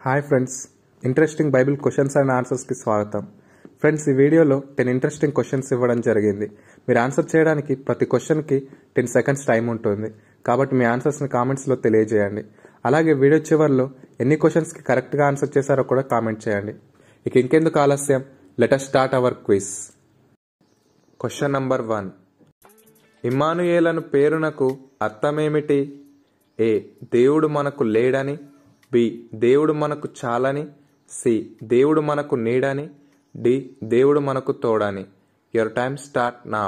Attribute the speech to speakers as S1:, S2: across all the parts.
S1: hi friends interesting Bible questions and ఆన్సర్స్కి స్వాగతం friends ఈ వీడియోలో టెన్ ఇంట్రెస్టింగ్ క్వశ్చన్స్ ఇవ్వడం జరిగింది మీరు ఆన్సర్ చేయడానికి ప్రతి క్వశ్చన్కి టెన్ సెకండ్స్ టైం ఉంటుంది కాబట్టి మీ ఆన్సర్స్ని కామెంట్స్లో తెలియజేయండి అలాగే వీడియో చివరిలో ఎన్ని క్వశ్చన్స్కి కరెక్ట్గా ఆన్సర్ చేశారో కూడా కామెంట్ చేయండి ఇక ఇంకెందుకు ఆలస్యం letter start our quiz question number one ఇమ్మానుయేలను పేరునకు అర్థమేమిటి ఏ దేవుడు మనకు లేడని బి దేవుడు మనకు చాలని సి దేవుడు మనకు నీడని డి దేవుడు మనకు తోడని your time start now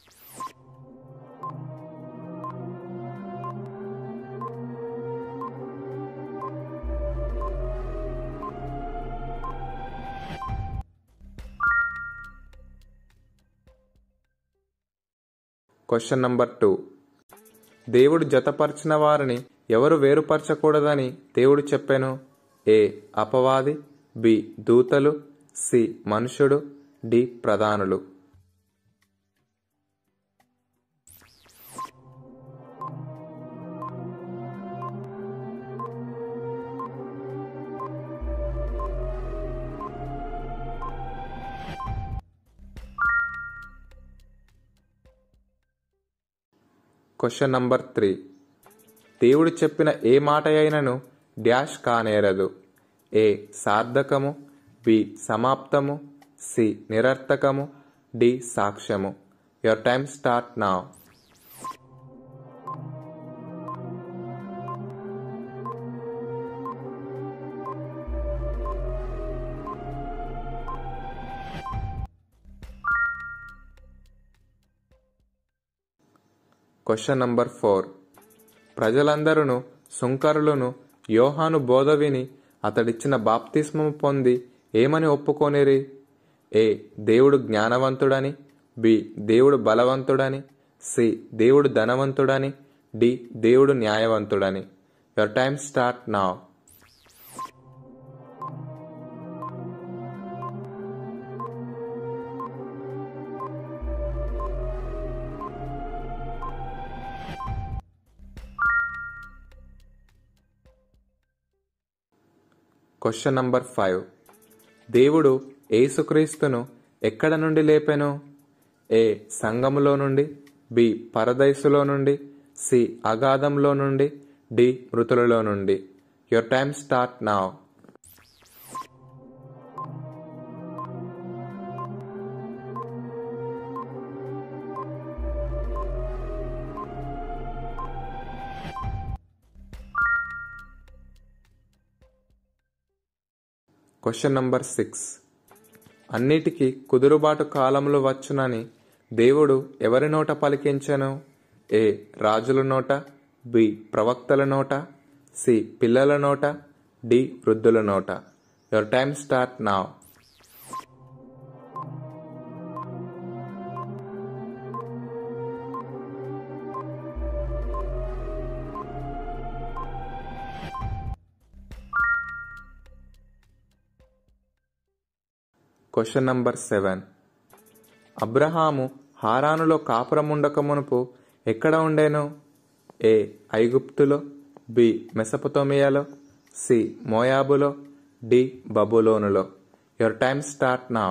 S1: question number two దేవుడు జతపరిచిన వారిని ఎవరు వేరుపరచకూడదని దేవుడు చెప్పాను ఏ అపవాది బి దూతలు సి మనుషుడు డి ప్రధానులు క్వశ్చన్ నంబర్ త్రీ దేవుడు చెప్పిన ఏ మాట అయినను డ్యాష్ కానేరదు ఏ సార్థకము బి సమాప్తము సి నిరర్థకము డి సాక్ష్యము your time start now question number four ప్రజలందరూ సుంకరులను యోహాను బోధ విని అతడిచ్చిన బాప్తిస్మము పొంది ఏమని ఒప్పుకొనిరి ఏ దేవుడు జ్ఞానవంతుడని బి దేవుడు బలవంతుడని సి దేవుడు ధనవంతుడని డి దేవుడు న్యాయవంతుడని your time start now question number five దేవుడు ఏసుక్రీస్తును ఎక్కడ నుండి లేపెను ఏ సంఘములో నుండి బి పరదైసులో నుండి సి అగాధంలో నుండి డి మృతులలో నుండి your time start now question number six అన్నిటికీ కుదురుబాటు కాలములు వచ్చునని దేవుడు ఎవరి నోట పలికించెను ఏ రాజుల నోట బి ప్రవక్తల నోట సి పిల్లల నోట డి వృద్ధుల నోట your time start now question number seven అబ్రహాము హారానులో కాపురముండక మునుపు ఎక్కడ ఉండేను ఏ ఐగుప్తులో బి మెసపతోమియాలో సి మోయాబులో డి బబులోనులో your time start now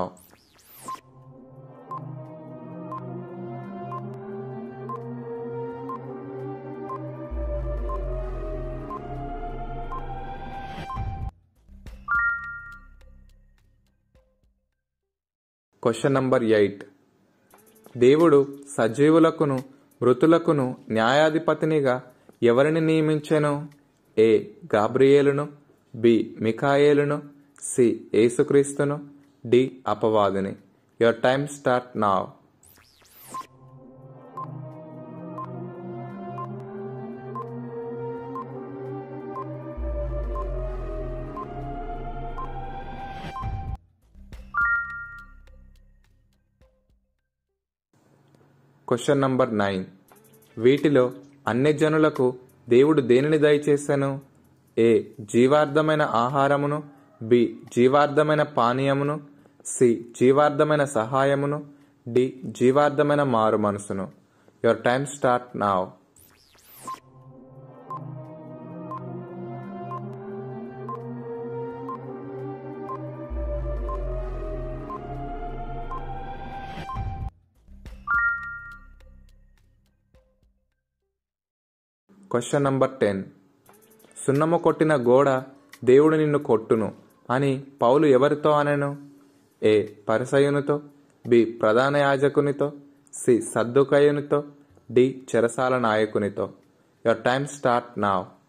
S1: question number eight దేవుడు సజీవులకును మృతులకును న్యాయాధిపతినిగా ఎవరిని నియమించెను ఏ గాబ్రియేలును బి మికాయేలును సి యేసుక్రీస్తును డి అపవాదిని your time start now question number nine వీటిలో అన్ని జనులకు దేవుడు దేనిని దయచేశాను ఏ జీవార్థమైన ఆహారమును బి జీవార్థమైన పానీయమును సి జీవార్థమైన సహాయమును డి జీవార్థమైన మారు మనసును your time start now question number ten సున్నము కొట్టిన గోడ దేవుడు నిన్ను కొట్టును అని పౌలు ఎవరితో అనెను ఏ పరిసయునితో బి ప్రధాన యాజకునితో సి సద్దుకయునితో డి చెరసాల నాయకునితో యువర్ టైమ్ స్టార్ట్ నావ్